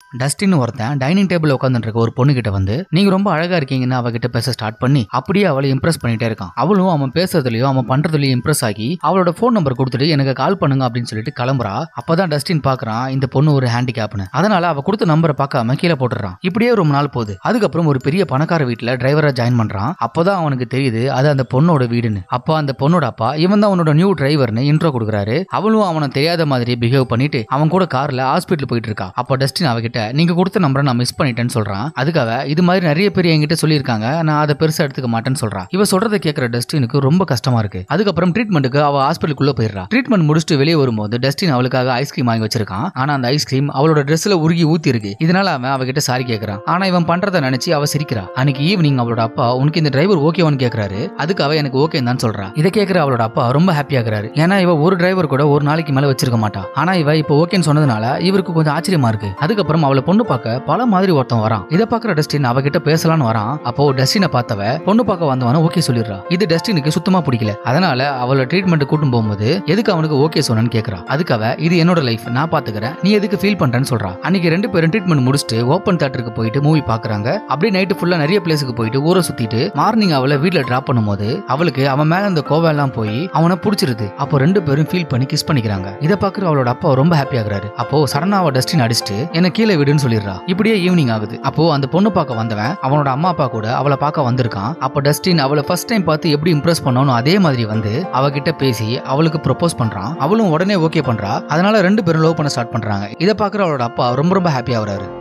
Dustin ஒருத்தன் dining table உட்காந்துட்டு இருக்க ஒரு பொண்ணு கிட்ட வந்து நீங்க ரொம்ப அழகா இருக்கீங்கன்னு அவகிட்ட பேச ஸ்டார்ட் பண்ணி அப்படியே அவளை இம்ப்ரெஸ் பண்ணிட்டே இருக்கான் அவளும் அவன் பேசுறதுலயும் அவன் பண்றதுலயும் இம்ப்ரெஸ் ஆகி அவளோட ஃபோன் நம்பர் கொடுத்துட்டு எனக்கு கால் பண்ணுங்க அப்படின்னு சொல்லிட்டு கிளம்புறா அப்பதான் டஸ்டின் பாக்குறான் இந்த பொண்ணு ஒரு ஹேண்டிகேப்னு அதனால அவ கொடுத்த நம்பரை பார்க்காம கீழே போட்டுறான் இப்படியே ரொம்ப நாள் போகுது அதுக்கப்புறம் ஒரு பெரிய பணக்கார வீட்டுல டிரைவரா ஜாயின் பண்றான் அப்பதான் அவனுக்கு தெரியுது அது அந்த பொண்ணோட வீடுன்னு அப்போ அந்த பொண்ணோட அப்பா இவன் தான் அவனோட நியூ டிரைவர்னு இன்ட்ரோ கொடுக்குறாரு அவளும் அவனை தெரியாத மாதிரி பிஹேவ் பண்ணிட்டு அவன் கூட கார்ல ஹாஸ்பிட்டல் போயிட்டு இருக்கா அப்போ டஸ்டின் அவகிட்ட நீங்க கொடுத்த நம்பரை நான் மிஸ் பண்ணிட்டேன்னு சொல்றான் அதுக்காக இது மாதிரி நிறைய பேர் என்கிட்ட சொல்லியிருக்காங்க நான் அதை பெருசா எடுத்துக்க மாட்டேன்னு சொல்றான் இவ சொல்றதை கேட்கிற டஸ்டினுக்கு ரொம்ப கஷ்டமா இருக்கு அதுக்கப்புறம் ட்ரீட்மெண்ட்டுக்கு அவ ஹாஸ்பிட்டலுக்குள்ள போயிடுறா ட்ரீட்மெண்ட் முடிச்சுட்டு வெளியே வரும்போது டஸ்டின் அவளுக்காக ஐஸ்கிரீம் வாங்கி வச்சிருக்கான் ஆனா அந்த ஐஸ்கிரீம் அவளோட ட்ரெஸ்ல உருகி ஊத்தி இருக்கு இதனால அவன் அவகிட்ட சாரி கேட்கறான் ஆனா இவன் பண்றதை நினைச்சு அவ சிரிக்கிறா அன்னைக்கு ஈவினிங் அவளோட அப்பா உனக்கு இந்த டிரைவர் ஓகேவான்னு கேக்குறாரு அதுக்கு அவ எனக்கு ஓகே தான் சொல்றா இதை கேட்கிற அவளோட அப்பா ரொம்ப ஹாப்பி ஆகுறாரு ஏன்னா இவ ஒரு டிரைவர் கூட ஒரு நாளைக்கு மேல வச்சிருக்க மாட்டா ஆனா இவ இப்போ ஓகேன்னு சொன்னதுனால இவருக்கு கொஞ்சம் ஆச்சரியமா இருக்கு அதுக்கப்புறம் அவளை பொண்ணு பார்க்க பல மாதிரி ஒருத்தன் வரான் இதை பாக்குற டஸ்டின் அவகிட்ட பேசலாம்னு வரான் அப்போ டஸ்டினை பார்த்தவ பொண்ணு பார்க்க வந்தவன ஓகே சொல்லிடுறா இது டஸ்டினுக்கு சுத்தமா பிடிக்கல அதனால அவளை ட்ரீட்மெண்ட் கூட்டும் போகும்போது எதுக்கு அவனுக்கு ஓகே சொன்னேன்னு கேக்குறா அதுக்கு அவ இது என்னோட லைஃப் நான் பாத்துக்கிறேன் நீ எதுக்கு ஃபீல் பண்றேன்னு சொல்றா அன்னைக்கு ரெண்டு பேரும் ட்ரீட்மெண்ட் முடிச்சுட்டு ஓப்பன் தியேட்டருக்கு போயிட்டு மூவி பாக்குறாங்க அப்படியே நைட்டு ஃபுல்லா நிறைய பிளேஸுக்கு போயிட்டு ஊரை சுத்திட்டு மார்னிங் அவளை வீட்ல டிராப் பண்ணும்போது அவளுக்கு அவன் மேல அந்த கோவெல்லாம் போய் அவனை பிடிச்சிருது அப்போ ரெண்டு பேரும் ஃபீல் பண்ணி கிஸ் பண்ணிக்கிறாங்க இதை பாக்குற அவளோட அப்பா ரொம்ப ஹாப்பி ஆகுறாரு அப்போ சடனா அவ டஸ்டின் அடிச்சுட்டு என்ன கீழே விடுன்னு சொல்லிடுறா இப்படியே ஈவினிங் ஆகுது அப்போ அந்த பொண்ணு பார்க்க வந்தவன் அவனோட அம்மா அப்பா கூட அவளை பார்க்க வந்திருக்கான் அப்போ டஸ்டின் அவளை ஃபர்ஸ்ட் டைம் பார்த்து எப்படி இம்ப்ரெஸ் பண்ணணும் அதே மாதிரி வந்து அவகிட்ட பேசி அவளுக்கு ப்ரொபோஸ் பண்றான் அவளும் உடனே ஓகே பண்றா அதனால ரெண்டு பேரும் லவ் பண்ண ஸ்டார்ட் பண்றாங்க இதை பாக்குற அவளோட அப்பா ரொம்ப ரொம்ப ஹாப்பி ஆகுறாரு